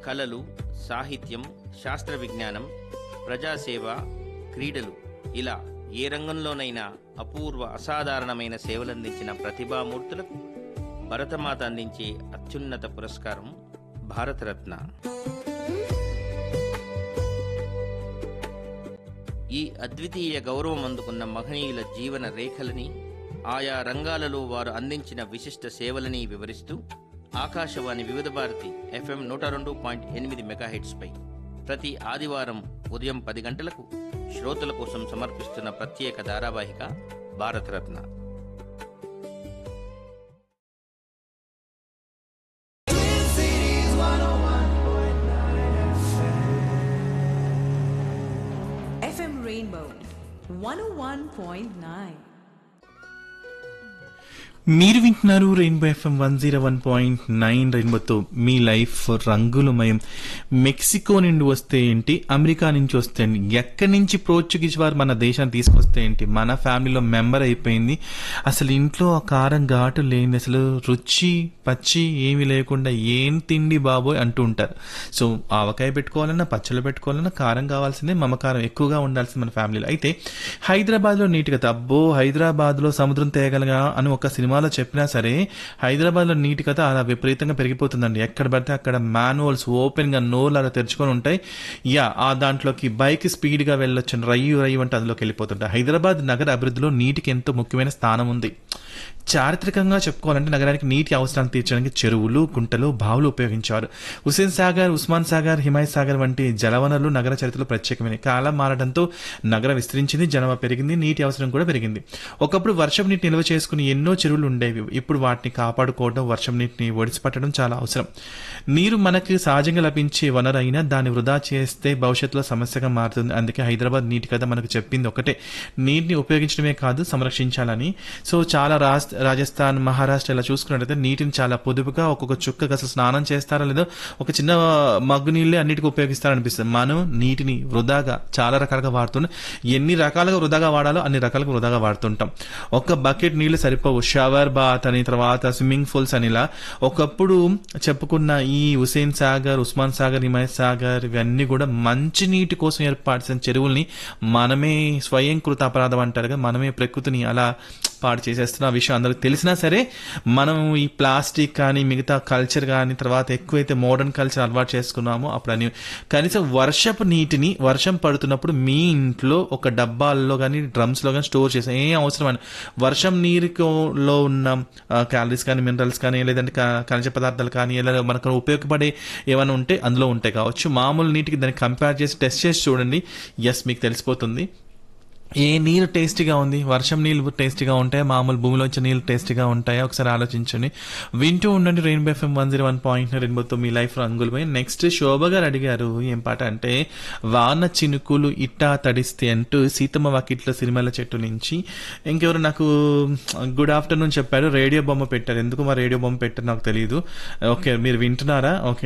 కళలు సాహిత్యం శాస్త్ర విజ్ఞానం ప్రజాసేవ క్రీడలు ఇలా ఏ రంగంలోనైనా అపూర్వ అసాధారణమైన సేవలందించిన ప్రతిభామూర్తులకు భరతమాత అందించే అత్యున్నత పురస్కారం భారతరత్న ఈ అద్వితీయ గౌరవం అందుకున్న మహనీయుల జీవన రేఖలని ఆయా రంగాలలో వారు అందించిన విశిష్ట సేవలని వివరిస్తూ ఆకాశవాణి వివిధ భారతి ఎఫ్ఎం నూట రెండు పాయింట్ ఎనిమిది మెగాహెట్స్పై ప్రతి ఆదివారం ఉదయం పది గంటలకు శ్రోతల కోసం సమర్పిస్తున్న ప్రత్యేక ధారావాహిక భారతరత్న FM Rainbow 101.9. మీరు వింటున్నారు Rainbow FM one zero one point nine రెయిన్బోతో మీ లైఫ్ రంగులమయం మెక్సికో నుండి వస్తే ఏంటి అమెరికా నుంచి వస్తే ఏంటి ఎక్కడి నుంచి పోర్చుగీస్ వారు మన దేశాన్ని తీసుకొస్తే ఏంటి మన ఫ్యామిలీలో మెంబర్ అయిపోయింది అసలు ఇంట్లో ఆ కారం ఘాటు లేని అసలు రుచి పచ్చి ఏమీ లేకుండా ఏం తిండి బాబోయ్ అంటూ ఉంటారు సో ఆవకాయ పెట్టుకోవాలన్నా పచ్చళ్ళు పెట్టుకోవాలన్నా కారం కావాల్సిందే మమకారం ఎక్కువగా ఉండాల్సింది మన ఫ్యామిలీలో అయితే హైదరాబాద్లో నీట్గా అబ్బో హైదరాబాద్లో సముద్రం తేగలగా అని ఒక సినిమాలో చెప్పినా సరే హైదరాబాద్లో నీటి కథ అలా విపరీతంగా పెరిగిపోతుందండి ఎక్కడ పడితే అక్కడ మాన్యువల్స్ ఓపెన్గా నోర్లు అలా తెరుచుకొని ఉంటాయి యా ఆ దాంట్లోకి బైక్ స్పీడ్గా వెళ్ళొచ్చు రయ్యు రయ్యు అంటే అందులోకి వెళ్ళిపోతుంటాయి హైదరాబాద్ నగర అభివృద్ధిలో నీటికి ఎంతో ముఖ్యమైన స్థానం ఉంది చారిత్రకంగా చెప్పుకోవాలంటే నగరానికి నీటి అవసరాలు తీర్చడానికి చెరువులు గుంటలు బావులు ఉపయోగించారు హుసేన్ సాగర్ ఉస్మాన్ సాగర్ హిమాయత్ సాగర్ వంటి జలవనరులు నగర చరిత్రలో ప్రత్యేకమైన కాలం మారడంతో నగరం విస్తరించింది జనాభా పెరిగింది నీటి అవసరం కూడా పెరిగింది ఒకప్పుడు వర్షం నీటి నిల్వ చేసుకుని ఎన్నో చెరువులు ఉండేవి ఇప్పుడు వాటిని కాపాడుకోవడం వర్షం నీటిని ఒడిసిపట్టడం చాలా అవసరం నీరు మనకి సహజంగా లభించే వనరు అయినా దాన్ని వృధా చేస్తే భవిష్యత్తులో సమస్యగా మారుతుంది అందుకే హైదరాబాద్ నీటి కథ మనకు చెప్పింది ఒకటే నీటిని ఉపయోగించడమే కాదు సంరక్షించాలని సో చాలా రాజ్ రాజస్థాన్ మహారాష్ట్ర ఇలా చూసుకున్నట్లయితే నీటిని చాలా పొదుపుగా ఒక్కొక్క చుక్కగా అసలు స్నానం చేస్తారా లేదో ఒక చిన్న మగ్గు నీళ్ళే అన్నిటికీ ఉపయోగిస్తారనిపిస్తుంది మనం నీటిని వృధాగా చాలా రకాలుగా వాడుతున్నాం ఎన్ని రకాలుగా వృధాగా వాడాలో అన్ని రకాలుగా వృధాగా వాడుతుంటాం ఒక బకెట్ నీళ్లు సరిపోవు షవర్ బాత్ అని తర్వాత స్విమ్మింగ్ పూల్స్ అని ఇలా ఒకప్పుడు చెప్పుకున్న ఈ హుసేన్ సాగర్ ఉస్మాన్ సాగర్ హిమాయత్ సాగర్ ఇవన్నీ కూడా మంచి నీటి కోసం ఏర్పాటు చేసిన చెరువుల్ని మనమే స్వయంకృత అపరాధం అంటారు కదా మనమే ప్రకృతిని అలా పాడు చేసేస్తున్న ఆ విషయం అందరికి తెలిసినా సరే మనం ఈ ప్లాస్టిక్ కానీ మిగతా కల్చర్ కానీ తర్వాత ఎక్కువైతే మోడర్న్ కల్చర్ అలవాటు చేసుకున్నామో అప్పుడు అని కనీసం వర్షపు నీటిని వర్షం పడుతున్నప్పుడు మీ ఇంట్లో ఒక డబ్బాల్లో కానీ డ్రమ్స్లో కానీ స్టోర్ చేసాం ఏం అవసరం అని వర్షం నీరులో ఉన్న క్యాలరీస్ కానీ మినరల్స్ కానీ లేదంటే క- ఖనిజ పదార్థాలు కానీ లేదా మనకు ఉపయోగపడే ఏమైనా ఉంటే అందులో ఉంటాయి కావచ్చు మామూలు నీటికి దాన్ని కంపేర్ చేసి టెస్ట్ చేసి చూడండి ఎస్ మీకు తెలిసిపోతుంది ఏ నీరు టేస్టీగా ఉంది వర్షం నీళ్ళు టేస్టీగా ఉంటాయా మామూలు భూమిలో వచ్చే నీళ్ళు టేస్టీగా ఉంటాయా ఒకసారి ఆలోచించండి వింటూ ఉండండి Rainbow FM one zero one point రెయిన్బోతో మీ లైఫ్ రంగులపై నెక్స్ట్ శోభ గారు అడిగారు ఏం పాట అంటే వాన చినుకులు ఇట్టా తడిస్తే అంటూ సీతమ్మ వాకిట్ల సినిమాల చెట్టు నుంచి ఇంకెవరు నాకు గుడ్ ఆఫ్టర్నూన్ చెప్పారు రేడియో బొమ్మ పెట్టారు ఎందుకు మా రేడియో బొమ్మ పెట్టారు నాకు తెలియదు ఓకే మీరు వింటున్నారా ఓకే